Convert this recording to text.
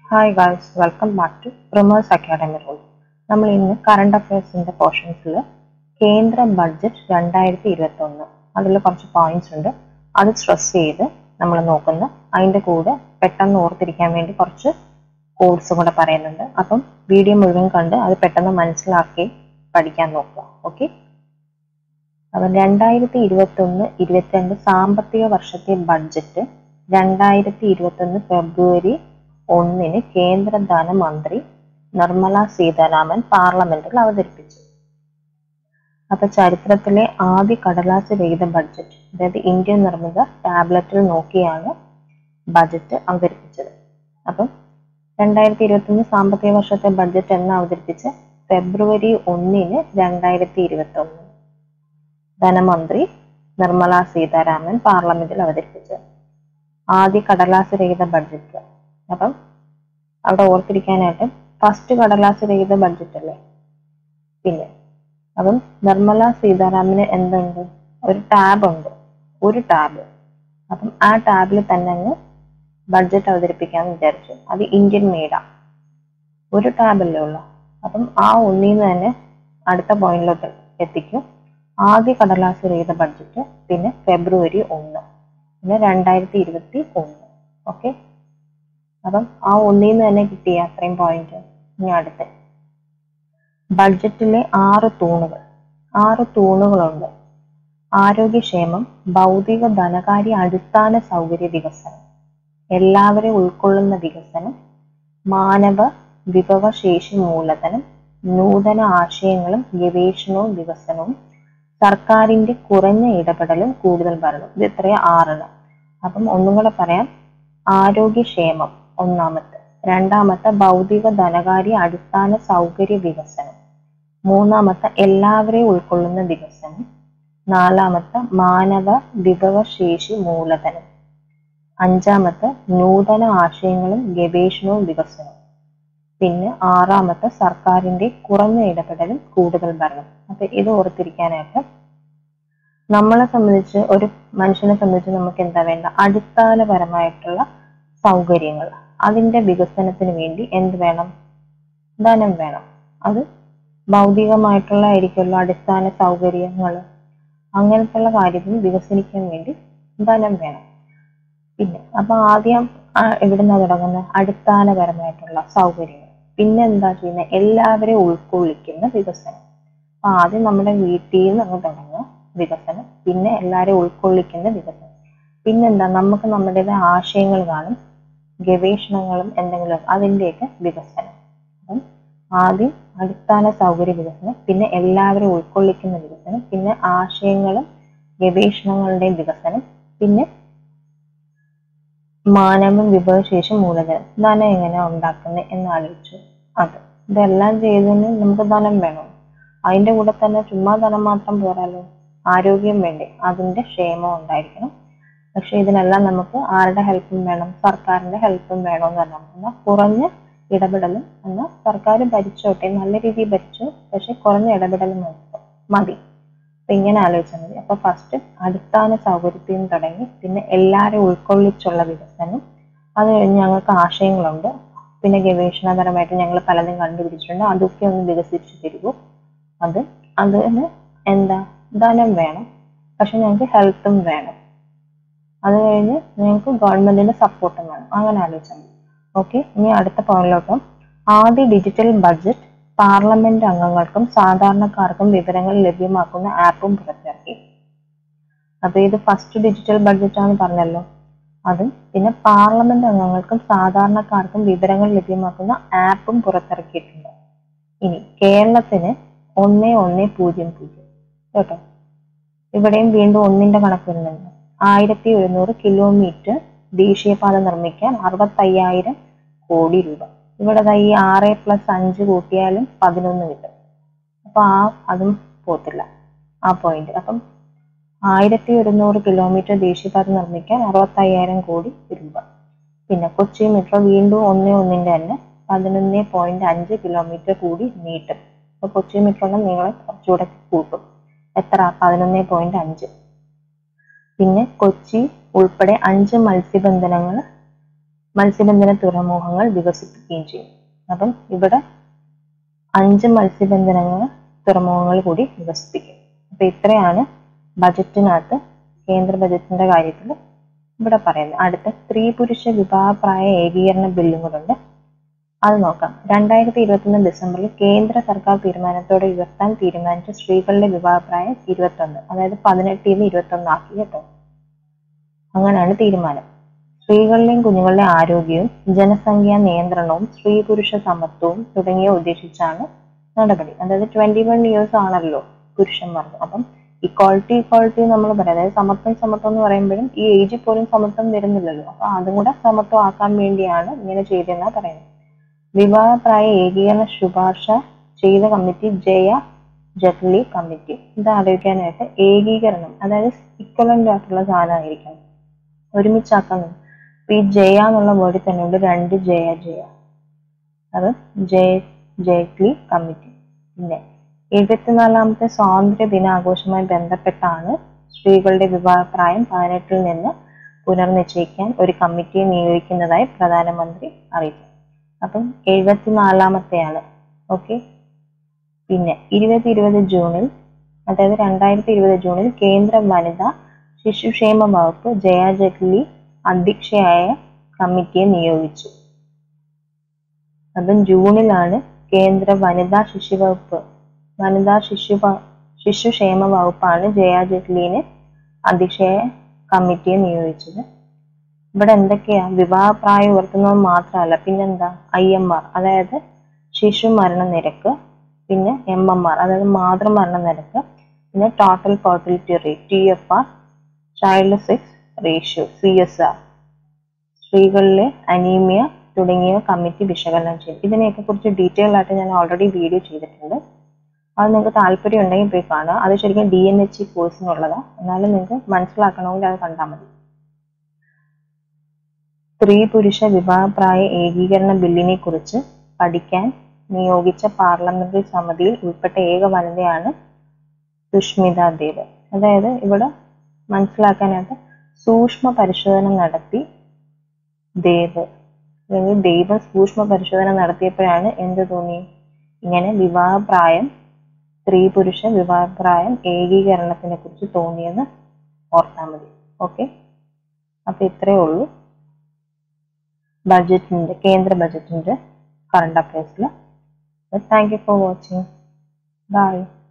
hi guys welcome back to Promers academy rule നമ്മൾ ഇന്ന് current അഫയേഴ്സിന്റെ പോർഷൻസിൽ കേന്ദ്ര ബഡ്ജറ്റ് രണ്ടായിരത്തി ഇരുപത്തി ഒന്ന് അതിൽ കുറച്ച് പോയിന്റ്സ് ഉണ്ട് അത് സ്ട്രെസ് ചെയ്ത് നമ്മൾ നോക്കുന്നു അതിൻ്റെ കൂടെ പെട്ടെന്ന് ഓർത്തിരിക്കാൻ വേണ്ടി കുറച്ച് കോഡ്സ് കൂടെ പറയുന്നുണ്ട് അപ്പം വീഡിയോ മുഴുവൻ കണ്ട് അത് പെട്ടെന്ന് മനസ്സിലാക്കി പഠിക്കാൻ നോക്കുക ഓക്കെ അപ്പം രണ്ടായിരത്തി ഇരുപത്തി ഒന്ന് ഇരുപത്തിരണ്ട് സാമ്പത്തിക വർഷത്തെ ബഡ്ജറ്റ് രണ്ടായിരത്തി ഇരുപത്തൊന്ന് ഫെബ്രുവരി ഒന്നിന് കേന്ദ്ര ധനമന്ത്രി നിർമ്മല സീതാരാമൻ പാർലമെന്റിൽ അവതരിപ്പിച്ചു അപ്പൊ ചരിത്രത്തിലെ ആദ്യ കടലാസ് രഹിത ബഡ്ജറ്റ് അതായത് ഇന്ത്യൻ നിർമ്മിത ടാബ്ലറ്റിൽ നോക്കിയാണ് ബജറ്റ് അവതരിപ്പിച്ചത് അപ്പം രണ്ടായിരത്തി ഇരുപത്തൊന്ന് സാമ്പത്തിക വർഷത്തെ ബഡ്ജറ്റ് എന്ന് അവതരിപ്പിച്ച് ഫെബ്രുവരി ഒന്നിന് രണ്ടായിരത്തി ഇരുപത്തി ഒന്ന് ധനമന്ത്രി നിർമ്മല സീതാരാമൻ പാർലമെന്റിൽ അവതരിപ്പിച്ചത് ആദ്യ കടലാസ് രഹിത ബഡ്ജറ്റ് അപ്പം അവിടെ ഓർത്തിരിക്കാനായിട്ട് ഫസ്റ്റ് കടലാസ് രഹിത ബഡ്ജറ്റ് അല്ലേ പിന്നെ അപ്പം നിർമ്മല സീതാരാമന് എന്തുണ്ട് ഒരു ടാബ് ഉണ്ട് ഒരു ടാബ് അപ്പം ആ ടാബിൽ തന്നെ അങ്ങ് ബഡ്ജറ്റ് അവതരിപ്പിക്കാന്ന് വിചാരിച്ചു അത് ഇന്ത്യൻ മെയ്ഡാ ഒരു ടാബല്ലേ ഉള്ളൂ അപ്പം ആ ഒന്നിൽ നിന്ന് തന്നെ അടുത്ത പോയിന്റിലോട്ട് എത്തിക്കും ആദ്യ കടലാസ് രഹിത ബഡ്ജറ്റ് പിന്നെ ഫെബ്രുവരി ഒന്ന് പിന്നെ രണ്ടായിരത്തി ഇരുപത്തി ഒന്ന് ഓക്കെ അപ്പം ആ ഒന്നിൽ നിന്ന് തന്നെ കിട്ടിയ അത്രയും പോയിന്റ് ഇനി അടുത്ത് ബഡ്ജറ്റിലെ ആറ് തൂണുകൾ ആറ് തൂണുകളുണ്ട് ആരോഗ്യക്ഷേമം ഭൗതിക ധനകാര്യ അടിസ്ഥാന സൗകര്യ വികസനം എല്ലാവരെയും ഉൾക്കൊള്ളുന്ന വികസനം മാനവ വിഭവശേഷി മൂലധനം നൂതന ആശയങ്ങളും ഗവേഷണവും വികസനവും സർക്കാരിന്റെ കുറഞ്ഞ ഇടപെടലും കൂടുതൽ ഭരണം ഇത് ഇത്രയും ആറെണ്ണം അപ്പം ഒന്നും കൂടെ പറയാം ആരോഗ്യക്ഷേമം ഒന്നാമത്തെ രണ്ടാമത്തെ ഭൗതിക ധനകാര്യ അടിസ്ഥാന സൗകര്യ വികസനം മൂന്നാമത്തെ എല്ലാവരെയും ഉൾക്കൊള്ളുന്ന വികസനം നാലാമത്തെ മാനവ വിഭവശേഷി മൂലധനം അഞ്ചാമത്തെ നൂതന ആശയങ്ങളും ഗവേഷണവും വികസനവും പിന്നെ ആറാമത്തെ സർക്കാരിന്റെ കുറഞ്ഞ ഇടപെടലും കൂടുതൽ ഭരണം അപ്പൊ ഇത് ഓർത്തിരിക്കാനായിട്ട് നമ്മളെ സംബന്ധിച്ച് ഒരു മനുഷ്യനെ സംബന്ധിച്ച് നമുക്ക് എന്താ വേണ്ട അടിസ്ഥാനപരമായിട്ടുള്ള സൗകര്യങ്ങൾ അതിന്റെ വികസനത്തിന് വേണ്ടി എന്ത് വേണം ധനം വേണം അത് ഭൗതികമായിട്ടുള്ള ആയിരിക്കുമല്ലോ അടിസ്ഥാന സൗകര്യങ്ങൾ അങ്ങനത്തുള്ള കാര്യത്തിൽ വികസനിക്കാൻ വേണ്ടി ധനം വേണം പിന്നെ അപ്പൊ ആദ്യം എവിടുന്ന തുടങ്ങുന്നത് അടിസ്ഥാനപരമായിട്ടുള്ള സൗകര്യങ്ങൾ പിന്നെ എന്താ ചെയ്യുന്നത് എല്ലാവരെയും ഉൾക്കൊള്ളിക്കുന്ന വികസനം അപ്പൊ ആദ്യം നമ്മുടെ വീട്ടിൽ നിന്ന് അങ്ങ് തുടങ്ങുക വികസനം പിന്നെ എല്ലാവരെയും ഉൾക്കൊള്ളിക്കുന്ന വികസനം പിന്നെന്താ നമുക്ക് നമ്മുടേതായ ആശയങ്ങൾ കാണും ഗവേഷണങ്ങളും എന്തെങ്കിലും അതിൻ്റെയൊക്കെ വികസനം അപ്പം ആദ്യം അടിസ്ഥാന സൗകര്യ വികസനം പിന്നെ എല്ലാവരും ഉൾക്കൊള്ളിക്കുന്ന വികസനം പിന്നെ ആശയങ്ങളും ഗവേഷണങ്ങളുടെയും വികസനം പിന്നെ മാനവ വിഭവശേഷി മൂലധനം ധനം എങ്ങനെയാ ഉണ്ടാക്കുന്നത് എന്ന് ആലോചിച്ചു അത് ഇതെല്ലാം ചെയ്തതിന് നമുക്ക് ധനം വേണം അതിന്റെ കൂടെ തന്നെ ചുമ്മാ ധനം മാത്രം പോരാലോ ആരോഗ്യം വേണ്ടേ അതിന്റെ ക്ഷേമം ഉണ്ടായിരിക്കണം പക്ഷെ ഇതിനെല്ലാം നമുക്ക് ആരുടെ ഹെൽപ്പും വേണം സർക്കാരിന്റെ ഹെൽപ്പും വേണമെന്ന് പറഞ്ഞാൽ എന്നാൽ കുറഞ്ഞ ഇടപെടലും എന്നാൽ സർക്കാർ ഭരിച്ചോട്ടെ നല്ല രീതിയിൽ ഭരിച്ചു പക്ഷെ കുറഞ്ഞ ഇടപെടലും മതി അപ്പൊ ഇങ്ങനെ ആലോചിച്ചാൽ മതി അപ്പൊ ഫസ്റ്റ് അടിസ്ഥാന സൗകര്യത്തിൽ നിന്ന് തുടങ്ങി പിന്നെ എല്ലാവരെയും ഉൾക്കൊള്ളിച്ചുള്ള വികസനം അത് കഴിഞ്ഞ് ഞങ്ങൾക്ക് ആശയങ്ങളുണ്ട് പിന്നെ ഗവേഷണപരമായിട്ട് ഞങ്ങൾ പലതും കണ്ടുപിടിച്ചിട്ടുണ്ട് അതൊക്കെ ഒന്ന് വികസിച്ച് തരുമോ അത് അതിന് എന്താ ധനം വേണം പക്ഷെ ഞങ്ങൾക്ക് ഹെൽത്തും വേണം അത് കഴിഞ്ഞ് ഞങ്ങൾക്ക് ഗവൺമെന്റിന്റെ സപ്പോർട്ടും വേണം അങ്ങനെ ആലോചിച്ചാൽ മതി ഓക്കെ ഇനി അടുത്ത പോയിന്റിലോട്ട് ആദ്യ ഡിജിറ്റൽ ബഡ്ജറ്റ് പാർലമെന്റ് അംഗങ്ങൾക്കും സാധാരണക്കാർക്കും വിവരങ്ങൾ ലഭ്യമാക്കുന്ന ആപ്പും പുറത്തിറക്കി അപ്പൊ ഇത് ഫസ്റ്റ് ഡിജിറ്റൽ ബഡ്ജറ്റ് ആണെന്ന് പറഞ്ഞല്ലോ അതും പിന്നെ പാർലമെന്റ് അംഗങ്ങൾക്കും സാധാരണക്കാർക്കും വിവരങ്ങൾ ലഭ്യമാക്കുന്ന ആപ്പും പുറത്തിറക്കിയിട്ടുണ്ട് ഇനി കേരളത്തിന് ഒന്ന് ഒന്ന് പൂജ്യം പൂജ്യം കേട്ടോ ഇവിടെയും വീണ്ടും ഒന്നിന്റെ കണക്ക് വരുന്നുണ്ട് ആയിരത്തി ഒരുന്നൂറ് കിലോമീറ്റർ ദേശീയപാത നിർമ്മിക്കാൻ അറുപത്തയ്യായിരം കോടി രൂപ ഇവിടെ ഈ ആറ് പ്ലസ് അഞ്ച് കൂട്ടിയാലും പതിനൊന്ന് കിട്ടും അപ്പൊ ആ അതും പോത്തില്ല ആ പോയിന്റ് അപ്പം ആയിരത്തി ഒരുന്നൂറ് കിലോമീറ്റർ ദേശീയപാത നിർമ്മിക്കാൻ അറുപത്തയ്യായിരം കോടി രൂപ പിന്നെ കൊച്ചി മെട്രോ വീണ്ടും ഒന്ന് ഒന്നിന്റെ തന്നെ പതിനൊന്ന് പോയിന്റ് അഞ്ച് കിലോമീറ്റർ കൂടി നീട്ടും അപ്പൊ കൊച്ചി മെട്രോയുടെ നീളം കുറച്ചുകൂടെ കൂട്ടും എത്ര പതിനൊന്ന് പോയിന്റ് അഞ്ച് പിന്നെ കൊച്ചി ഉൾപ്പെടെ അഞ്ച് മത്സ്യബന്ധനങ്ങൾ മത്സ്യബന്ധന തുറമുഖങ്ങൾ വികസിപ്പിക്കുകയും ചെയ്യും അപ്പം ഇവിടെ അഞ്ച് മത്സ്യബന്ധന തുറമുഖങ്ങൾ കൂടി വികസിപ്പിക്കും അപ്പൊ ഇത്രയാണ് ബജറ്റിനകത്ത് കേന്ദ്ര ബജറ്റിന്റെ കാര്യത്തിൽ ഇവിടെ പറയുന്നത് അടുത്ത സ്ത്രീ പുരുഷ വിവാഹപ്രായ ഏകീകരണ ബില്ലും കൂടെ ഉണ്ട് അത് നോക്കാം രണ്ടായിരത്തി ഇരുപത്തൊന്ന് ഡിസംബറിൽ കേന്ദ്ര സർക്കാർ തീരുമാനത്തോടെ ഉയർത്താൻ തീരുമാനിച്ച സ്ത്രീകളുടെ വിവാഹപ്രായം ഇരുപത്തൊന്ന് അതായത് പതിനെട്ടിൽ നിന്ന് ഇരുപത്തൊന്ന് ആക്കി കേട്ടോ അങ്ങനെയാണ് തീരുമാനം സ്ത്രീകളുടെയും കുഞ്ഞുങ്ങളുടെയും ആരോഗ്യവും ജനസംഖ്യാ നിയന്ത്രണവും സ്ത്രീ പുരുഷ സമത്വവും തുടങ്ങിയ ഉദ്ദേശിച്ചാണ് നടപടി അതായത് ട്വന്റി വൺ ഇയേഴ്സ് ആണല്ലോ പുരുഷന്മാർക്ക് അപ്പം ഇക്വാളിറ്റി ഇക്വാളിറ്റി നമ്മൾ പറയാം അതായത് സമത്വം സമത്വം എന്ന് പറയുമ്പോഴും ഈ ഏജിൽ പോലും സമത്വം വരുന്നില്ലല്ലോ അപ്പൊ അതും കൂടെ സമത്വം ആക്കാൻ വേണ്ടിയാണ് ഇങ്ങനെ ചെയ്തതെന്നാ പറയുന്നത് വിവാഹപ്രായ ഏകീകരണ ശുപാർശ ചെയ്ത കമ്മിറ്റി ജയ ജഗ്ലി കമ്മിറ്റി ഇത് ആലോചിക്കാനായിട്ട് ഏകീകരണം അതായത് ഇക്വലന്റ് ആയിട്ടുള്ള സാധനമായിരിക്കണം ഒരുമിച്ചാക്കാൻ ഇപ്പൊ ഈ ജയ എന്നുള്ള വേർഡിൽ തന്നെ ഉണ്ട് രണ്ട് ജയ ജയ അത് ജയ ജയ്റ്റ്ലി കമ്മിറ്റി പിന്നെ എഴുപത്തിനാലാമത്തെ സ്വാതന്ത്ര്യ ദിനാഘോഷവുമായി ബന്ധപ്പെട്ടാണ് സ്ത്രീകളുടെ വിവാഹപ്രായം പതിനെട്ടിൽ നിന്ന് പുനർനിശ്ചയിക്കാൻ ഒരു കമ്മിറ്റിയെ നിയോഗിക്കുന്നതായി പ്രധാനമന്ത്രി അറിയിച്ചു അപ്പം എഴുപത്തിനാലാമത്തെയാണ് ഓക്കെ പിന്നെ ഇരുപത് ഇരുപത് ജൂണിൽ അതായത് രണ്ടായിരത്തി ഇരുപത് ജൂണിൽ കേന്ദ്ര വനിതാ ശിശുക്ഷേമ വകുപ്പ് ജയ ജഗ്ലി അധ്യക്ഷയായ കമ്മിറ്റിയെ നിയോഗിച്ചു അപ്പം ജൂണിലാണ് കേന്ദ്ര വനിതാ ശിശു വകുപ്പ് വനിതാ ശിശു ശിശുക്ഷേമ വകുപ്പാണ് ജയ ജഗ്ലിനെ അധ്യക്ഷയായ കമ്മിറ്റിയെ നിയോഗിച്ചത് ഇവിടെ എന്തൊക്കെയാ വിവാഹപ്രായം ഉയർത്തുന്നത് മാത്രമല്ല പിന്നെന്താ ഐ എം ആർ അതായത് ശിശു മരണ നിരക്ക് പിന്നെ എം എം ആർ അതായത് മാതൃമരണ നിരക്ക് പിന്നെ total fertility rate T F R child sex ratio C S R സ്ത്രീകളിലെ അനീമിയ തുടങ്ങിയ കമ്മിറ്റി വിശകലനം ചെയ്യും ഇതിനെയൊക്കെ കുറിച്ച് ഡീറ്റെയിൽ ആയിട്ട് ഞാൻ ഓൾറെഡി വീഡിയോ ചെയ്തിട്ടുണ്ട് അത് നിങ്ങൾക്ക് താല്പര്യം ഉണ്ടെങ്കിൽ പോയി കാണുക അത് ശരിക്കും ഡി എൻ എച്ച് കോഴ്സിനുള്ളതാണ് എന്നാലും നിങ്ങൾക്ക് മനസ്സിലാക്കണമെങ്കിൽ അത് കണ്ടാൽ മതി സ്ത്രീ പുരുഷ വിവാഹപ്രായ ഏകീകരണ ബില്ലിനെ കുറിച്ച് പഠിക്കാൻ നിയോഗിച്ച പാർലമെന്ററി സമിതിയിൽ ഉൾപ്പെട്ട ഏക വനിതയാണ് സുഷ്മിത ദേവ് അതായത് ഇവിടെ മനസ്സിലാക്കാനായിട്ട് സൂക്ഷ്മ പരിശോധന നടത്തി ദേവ് അല്ലെങ്കിൽ ദൈവം സൂക്ഷ്മ പരിശോധന നടത്തിയപ്പോഴാണ് എന്ത് തോന്നി ഇങ്ങനെ വിവാഹപ്രായം സ്ത്രീ പുരുഷ വിവാഹപ്രായം ഏകീകരണത്തിനെ കുറിച്ച് തോന്നിയെന്ന് ഓർത്താൽ മതി ഓക്കെ അപ്പൊ ഇത്രയേ ഉള്ളൂ ബഡ്ജറ്റിന്റെ കേന്ദ്ര ബഡ്ജറ്റിന്റെ കറണ്ട് അഫയേഴ്സിൽ thank you for watching by